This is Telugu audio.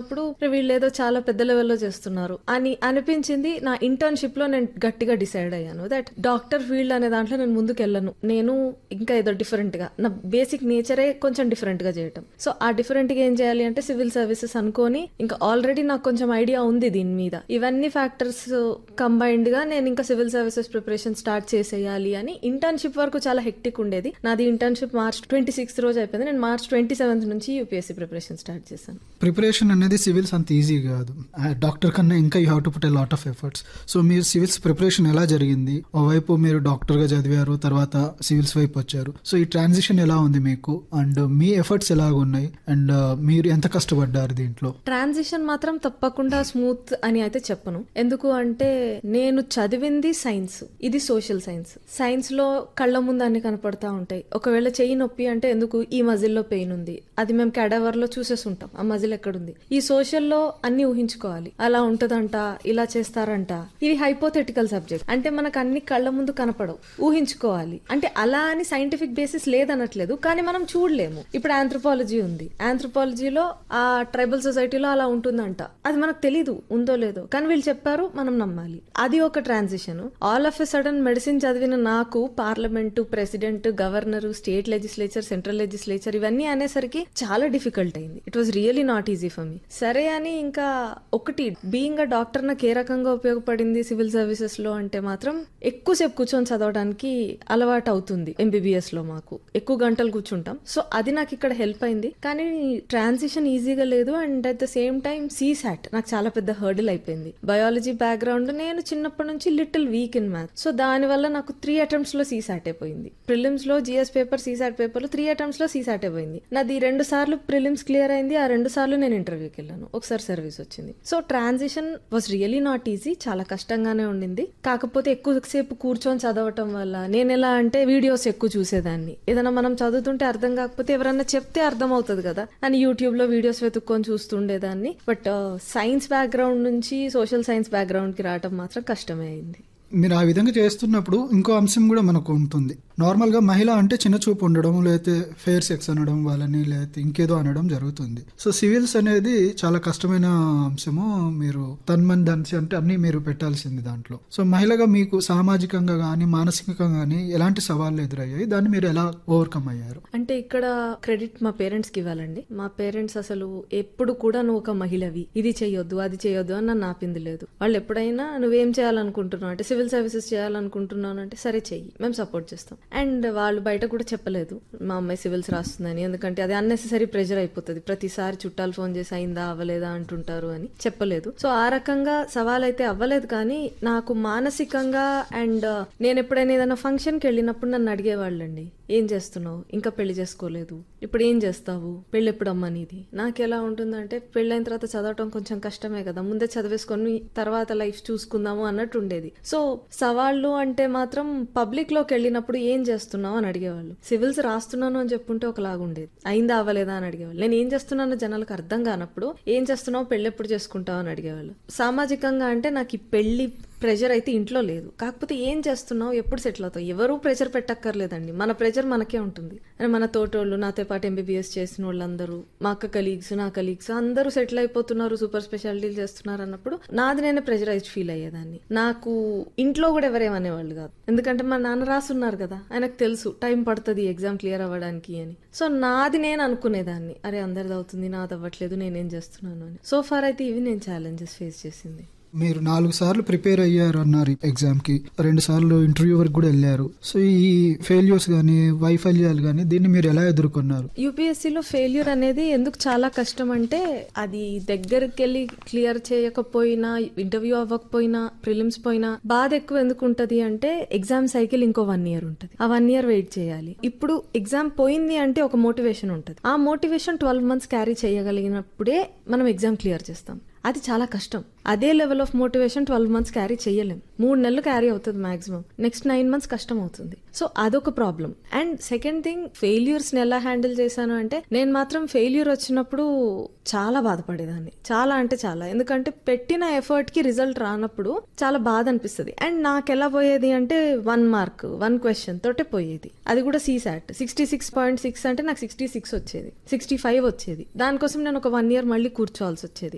చూసినప్పుడు వీళ్ళు ఏదో చాలా పెద్ద లెవెల్లో చేస్తున్నారు అని అనిపించింది నా ఇంటర్న్షిప్ లో నేను గట్టిగా డిసైడ్ అయ్యాను దట్ డాక్టర్ ఫీల్డ్ అనే దాంట్లో నేను ముందుకు వెళ్ళను నేను ఇంకా ఏదో డిఫరెంట్ గా నా బేసిక్ నేచరే కొంచెం డిఫరెంట్ గా చేయటం సో ఆ డిఫరెంట్ గా ఏం చేయాలి అంటే సివిల్ సర్వీసెస్ అనుకొని ఇంకా ఆల్రెడీ నాకు కొంచెం ఐడియా ఉంది దీని మీద ఇవన్నీ ఫ్యాక్టర్స్ కంబైన్డ్ గా నేను ఇంకా సివిల్ సర్వీసెస్ ప్రిపరేషన్ స్టార్ట్ చేసేయాలి అని ఇంటర్న్షిప్ వరకు చాలా హెక్టిక్ ఉండేది నాది ఇంటర్న్షిప్ మార్చ్ ట్వంటీ సిక్స్త్ రోజు అయిపోయింది నేను మార్చ్ ట్వంటీ సెవెంత్ నుంచి యూపీఎస్సీ ప్రిపరేషన్ స్టార్ట్ చేశాను ప్రిపరేషన్ అనేది సివిల్స్ అంత ఈజీ కాదు డాక్టర్ కన్నా ఇంకా you have to put a lot of efforts so మీరు సివిల్స్ ప్రిపరేషన్ ఎలా జరిగింది ఓవైపు మీరు డాక్టర్గా చదివారు తర్వాత సివిల్స్ వైపు వచ్చారు సో ఈ ట్రాన్సిషన్ ఎలా ఉంది మీకు అండ్ మీ ఎఫర్ట్స్ ఎలాగ ఉన్నాయి అండ్ మీరు ఎంత కష్టపడ్డారు దీంట్లో ట్రాన్సిషన్ మాత్రం తప్పకుండా స్మూత్ అని అయితే చెప్పను ఎందుకు అంటే నేను చదివింది సైన్స్ ఇది సోషల్ సైన్స్ సైన్స్ లో కళ్ళ ముందు అన్ని కనపడతా ఉంటాయి ఒకవేళ చెయ్యి నొప్పి అంటే ఎందుకు ఈ మజిల్లో పెయిన్ ఉంది అది మేము క్యాడవర్ లో చూసేసి ఉంటాం ఆ మజిల్ ఎక్కడుంది ఈ సోషల్ లో అన్ని ఊహించుకోవాలి అలా ఉంటదంట ఇలా చేస్తారంట ఇవి హైపోథెటికల్ సబ్జెక్ట్ అంటే మనకు అన్ని కళ్ళ ముందు కనపడవు ఊహించుకోవాలి అంటే అలా అని సైంటిఫిక్ బేసిస్ లేదనట్లేదు కానీ మనం చూడలేము ఇప్పుడు ఆంథ్రోపాలజీ ఉంది ఆంథ్రోపాలజీలో ఆ ట్రైబల్ సొసైటీలో అలా ఉంటుందంట అది మనకు తెలీదు ఉందో లేదో కానీ వీళ్ళు చెప్పారు మనం నమ్మాలి అది ఒక transition all of a sudden medicine చదివిన నాకు parliament president governor state legislature central legislature ఇవన్నీ అనేసరికి చాలా డిఫికల్ట్ అయింది it was really not easy for me సరే అని ఇంకా ఒకటి బీయింగ్ అ డాక్టర్ నాకు ఏ రకంగా ఉపయోగపడింది సివిల్ సర్వీసెస్ లో అంటే మాత్రం ఎక్కువసేపు కూర్చొని చదవడానికి అలవాటు అవుతుంది ఎంబీబీఎస్ లో మాకు ఎక్కువ గంటలు కూర్చుంటాం సో అది నాకు ఇక్కడ హెల్ప్ అయింది కానీ ట్రాన్సిషన్ ఈజీగా లేదు and at the same time CSAT నాకు చాలా పెద్ద హర్డిల్ అయిపోయింది బయాలజీ బ్యాక్గ్రౌండ్ నేను చిన్నప్పటి నుంచి little weak in math so దాని వల్ల నాకు త్రీ అటెంప్ట్స్ లో సీసాట్ అయిపోయింది ప్రిలిమ్స్ లో జిఎస్ పేపర్ సీసాట్ పేపర్ లో త్రీ అటెంప్ట్స్ లో సీసాట్ అయిపోయింది నాది రెండు సార్లు ప్రిలిమ్స్ క్లియర్ అయింది ఆ రెండు సార్లు నేను ఇంటర్వ్యూకి వెళ్ళాను ఒకసారి సర్వీస్ వచ్చింది so transition was really not easy చాలా కష్టంగానే ఉండింది కాకపోతే ఎక్కువసేపు కూర్చొని చదవటం వల్ల నేను ఎలా అంటే వీడియోస్ ఎక్కువ చూసేదాన్ని ఏదైనా మనం చదువుతుంటే అర్థం కాకపోతే ఎవరన్నా చెప్తే అర్థం అవుతుంది కదా అని యూట్యూబ్ లో వీడియోస్ వెతుక్కొని చూస్తుండేదాన్ని బట్ సైన్స్ బ్యాక్గ్రౌండ్ నుంచి సోషల్ సైన్స్ బ్యాక్గ్రౌండ్ కి రావటం మాత్రం కష్టమే అయింది మీరు ఆ విధంగా చేస్తున్నప్పుడు ఇంకో అంశం కూడా మనకు ఉంటుంది నార్మల్గా మహిళ అంటే చిన్న చూపు ఉండడం లేకపోతే ఫెయిర్ సెక్స్ అనడం వాళ్ళని లేకపోతే ఇంకేదో అనడం జరుగుతుంది సో సివిల్స్ అనేది చాలా కష్టమైన అంశము మీరు తన్మన్ దంచి అంటే అన్ని మీరు పెట్టాల్సింది దాంట్లో సో మహిళగా మీకు సామాజికంగా కానీ మానసికంగా కానీ ఎలాంటి సవాళ్ళు ఎదురయ్యాయి దాన్ని మీరు ఎలా ఓవర్కమ్ అయ్యారు అంటే ఇక్కడ క్రెడిట్ మా పేరెంట్స్ కి ఇవ్వాలండి మా పేరెంట్స్ అసలు ఎప్పుడు కూడా నువ్వు ఒక మహిళవి ఇది చేయొద్దు అది చేయొద్దు అని నన్ను ఆపింది లేదు వాళ్ళు ఎప్పుడైనా నువ్వేం చేయాలనుకుంటున్నావు అంటే సివిల్ సర్వీసెస్ చేయాలనుకుంటున్నాను అంటే సరే చెయ్యి మేము సపోర్ట్ చేస్తాం అండ్ వాళ్ళు బయట కూడా చెప్పలేదు మా అమ్మాయి సివిల్స్ రాస్తుందని ఎందుకంటే అది అన్నెసెసరీ ప్రెషర్ అయిపోతుంది ప్రతిసారి చుట్టాలు ఫోన్ చేసి అయిందా అవ్వలేదా అంటుంటారు అని చెప్పలేదు సో ఆ రకంగా సవాల్ అయితే అవ్వలేదు కానీ నాకు మానసికంగా అండ్ నేను ఎప్పుడైనా ఏదైనా ఫంక్షన్కి వెళ్ళినప్పుడు నన్ను అడిగేవాళ్ళండి ఏం చేస్తున్నావు ఇంకా పెళ్లి చేసుకోలేదు ఇప్పుడు ఏం చేస్తావు పెళ్ళి ఎప్పుడు అమ్మ నీది నాకు ఎలా ఉంటుందంటే పెళ్ళైన తర్వాత చదవటం కొంచెం కష్టమే కదా ముందే చదివేసుకొని తర్వాత లైఫ్ చూసుకుందాము అన్నట్టు ఉండేది సో సవాళ్ళు అంటే మాత్రం పబ్లిక్ లోకి వెళ్ళినప్పుడు ఏం చేస్తున్నావు అని అడిగేవాళ్ళు సివిల్స్ రాస్తున్నాను అని చెప్పుంటే ఒకలాగా ఉండేది అయిందా అవ్వలేదా అని అడిగేవాళ్ళు నేను ఏం చేస్తున్నానో జనాలకు అర్థం కానప్పుడు ఏం చేస్తున్నావు పెళ్ళి ఎప్పుడు చేసుకుంటావు అని అడిగేవాళ్ళు సామాజికంగా అంటే నాకు ఈ పెళ్లి ప్రెషర్ అయితే ఇంట్లో లేదు కాకపోతే ఏం చేస్తున్నావు ఎప్పుడు సెటిల్ అవుతావు ఎవరు ప్రెషర్ పెట్టక్కర్లేదండి మన ప్రెషర్ మనకే ఉంటుంది అని మన తోటోళ్ళు నాతో పాటు ఎంబీబీఎస్ చేసిన వాళ్ళందరూ మా అక్క కలీగ్స్ నా కలీగ్స్ అందరూ సెటిల్ అయిపోతున్నారు సూపర్ స్పెషాలిటీలు చేస్తున్నారు అన్నప్పుడు నాది నేనే ప్రెషరైజ్ ఫీల్ అయ్యేదాన్ని నాకు ఇంట్లో కూడా ఎవరేమనేవాళ్ళు కాదు ఎందుకంటే మా నాన్న రాసున్నారు కదా ఆయనకు తెలుసు టైం పడుతుంది ఎగ్జామ్ క్లియర్ అవ్వడానికి అని సో నాది నేను అనుకునేదాన్ని అరే అందరిది అవుతుంది నాది అవ్వట్లేదు నేనేం చేస్తున్నాను అని సో ఫార్ అయితే ఇవి నేను ఛాలెంజెస్ ఫేస్ చేసింది మీరు నాలుగు సార్లు ప్రిపేర్ అయ్యారు అన్నారు ఎగ్జామ్ కి రెండు సార్లు ఇంటర్వ్యూ వరకు కూడా వెళ్ళారు సో ఈ ఫెయిల్యూర్స్ కానీ వైఫల్యాలు కానీ దీన్ని మీరు ఎలా ఎదుర్కొన్నారు యూపీఎస్సీలో ఫెయిల్యూర్ అనేది ఎందుకు చాలా కష్టం అంటే అది దగ్గరికి వెళ్ళి క్లియర్ చేయకపోయినా ఇంటర్వ్యూ అవ్వకపోయినా ప్రిలిమ్స్ పోయినా బాధ ఎక్కువ ఎందుకు ఉంటది అంటే ఎగ్జామ్ సైకిల్ ఇంకో వన్ ఇయర్ ఉంటుంది ఆ వన్ ఇయర్ వెయిట్ చేయాలి ఇప్పుడు ఎగ్జామ్ పోయింది అంటే ఒక మోటివేషన్ ఉంటుంది ఆ మోటివేషన్ ట్వెల్వ్ మంత్స్ క్యారీ చేయగలిగినప్పుడే మనం ఎగ్జామ్ క్లియర్ చేస్తాం అది చాలా కష్టం అదే level of motivation twelve months carry చేయలేం మూడు నెలలు క్యారీ అవుతుంది మాక్సిమం నెక్స్ట్ నైన్ మంత్స్ కష్టం అవుతుంది సో అదొక problem and second thing failures ని ఎలా హ్యాండిల్ చేశాను అంటే నేను మాత్రం ఫెయిల్యూర్ వచ్చినప్పుడు చాలా బాధపడేదాన్ని చాలా అంటే చాలా ఎందుకంటే పెట్టిన ఎఫర్ట్ కి రిజల్ట్ రానప్పుడు చాలా బాధ అనిపిస్తుంది అండ్ నాకు ఎలా పోయేది అంటే వన్ మార్క్ వన్ క్వశ్చన్ తోటే పోయేది అది కూడా CSAT sixty six point six అంటే నాకు సిక్స్టీ సిక్స్ వచ్చేది సిక్స్టీ ఫైవ్ వచ్చేది దానికోసం నేను ఒక వన్ ఇయర్ మళ్ళీ కూర్చోవాల్సి వచ్చేది